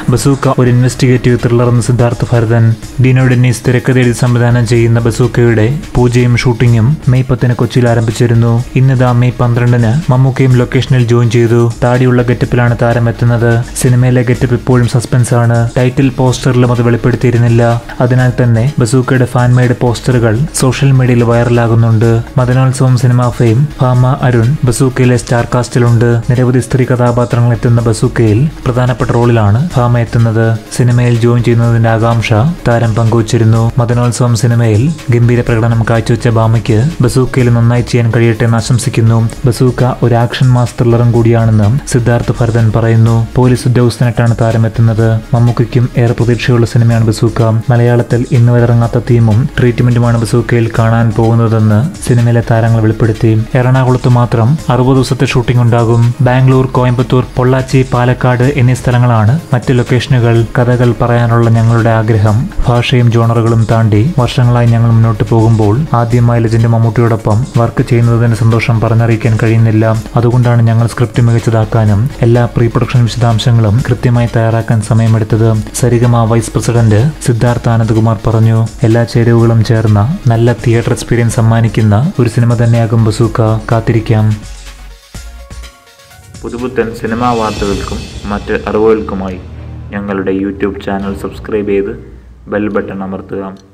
bazooka ഒരു investigative thriller എന്ന Siddhartha Bharathan Dino Dennis തിരക്കഥയിൽ സംവിധാനം ചെയ്യുന്ന ബസൂക്കയുടെ പൂജയും ഷൂട്ടിങ്ങും മെയ് പത്തിന് കൊച്ചിയിൽ ആരംഭിച്ചിരുന്നു ഇന്നിതാ മെയ് പന്ത്രണ്ടിന് മമ്മൂക്കയും ലൊക്കേഷനിൽ ജോയിൻ ചെയ്തു താടിയുള്ള ഗെറ്റപ്പിലാണ് താരം എത്തുന്നത് സിനിമയിലെ ഗെറ്റപ്പ് ഇപ്പോഴും സസ്പെൻസ് ആണ് ടൈറ്റിൽ പോസ്റ്ററിലും അത് വെളിപ്പെടുത്തിയിരുന്നില്ല അതിനാൽ തന്നെ ബസൂക്കയുടെ ഫാൻ മെയ്ഡ് പോസ്റ്ററുകൾ സോഷ്യൽ മീഡിയയിൽ വൈറലാകുന്നുണ്ട് മദനോത്സവം സിനിമ ഫെയിം ഭാമ അരുൺ ബസൂക്കയിലെ സ്റ്റാർ കാസ്റ്റിലുണ്ട് നിരവധി സ്ത്രീ കഥാപാത്രങ്ങൾ എത്തുന്ന ബസൂക്കയിൽ പ്രധാനപ്പെട്ട റോളിലാണ് ഭാമ എത്തുന്നത് സിനിമയിൽ ജോയിൻ ചെയ്യുന്നതിന്റെ ആകാംക്ഷ താരം പങ്കുവച്ചിരുന്നു മദനോത്സവം സിനിമയിൽ ഗംഭീര പ്രകടനം കാഴ്ചവെച്ച ഭാമയ്ക്ക് ബസൂക്കയിൽ നന്നായി ചെയ്യാൻ കഴിയട്ടെ എന്ന് ആശംസിക്കുന്നു ബസൂക്ക ഒരു ആക്ഷൻ മാസ് ത്രില്ലറും കൂടിയാണെന്ന് സിദ്ധാർത്ഥ് ഭരതൻ പറയുന്നു പോലീസ് ഉദ്യോഗസ്ഥനായിട്ടാണ് താരം എത്തുന്നത് മമ്മൂക്കയ്ക്കും ഏറെ പ്രതീക്ഷയുള്ള സിനിമയാണ് ബസൂക്ക മലയാളത്തിൽ ഇന്ന് വരെ ഇറങ്ങാത്ത തീമും ട്രീറ്റ്മെന്റുമാണ് ബസൂക്കയിൽ കാണാൻ പോകുന്നതെന്ന് സിനിമയിലെ താരങ്ങൾ വെളിപ്പെടുത്തി എറണാകുളത്ത് മാത്രം അറുപത് ദിവസത്തെ ഷൂട്ടിംഗ് ഉണ്ടാകും ബാംഗ്ലൂർ കോയമ്പത്തൂർ പൊള്ളാച്ചി പാലക്കാട് എന്നീ സ്ഥലങ്ങളാണ് മറ്റ് ലൊക്കേഷനുകൾ കഥകൾ പറയാനുള്ള ഞങ്ങളുടെ ആഗ്രഹം ഭാഷയും ജോണറുകളും താണ്ടി വർഷങ്ങളായി ഞങ്ങൾ മുന്നോട്ട് പോകുമ്പോൾ ആദ്യമായി ലെജൻഡ് മമ്മൂട്ടിയോടൊപ്പം വർക്ക് ചെയ്യുന്നതിന്റെ സന്തോഷം പറഞ്ഞറിയിക്കാൻ കഴിയുന്നില്ല അതുകൊണ്ടാണ് ഞങ്ങൾ സ്ക്രിപ്റ്റ് മികച്ചതാക്കാനും എല്ലാ പ്രീ പ്രൊഡക്ഷൻ വിശദാംശങ്ങളും കൃത്യമായി തയ്യാറാക്കാൻ സമയമെടുത്തത് സരിഗമ വൈസ് പ്രസിഡന്റ് സിദ്ധാർത്ഥ ആനന്ദകുമാർ പറഞ്ഞു എല്ലാ ചേരുവകളും ചേർന്ന നല്ല തിയേറ്റർ എക്സ്പീരിയൻസ് സമ്മാനിക്കുന്ന ഒരു സിനിമ തന്നെയാകും ബസൂക്ക കാത്തിരിക്കാം പുതുപുത്തൻ സിനിമാ വാർത്തകൾക്കും മറ്റ് അറിവുകൾക്കുമായി ഞങ്ങളുടെ യൂട്യൂബ് ചാനൽ സബ്സ്ക്രൈബ് ചെയ്ത് ബെൽ ബട്ടൺ അമർത്തുക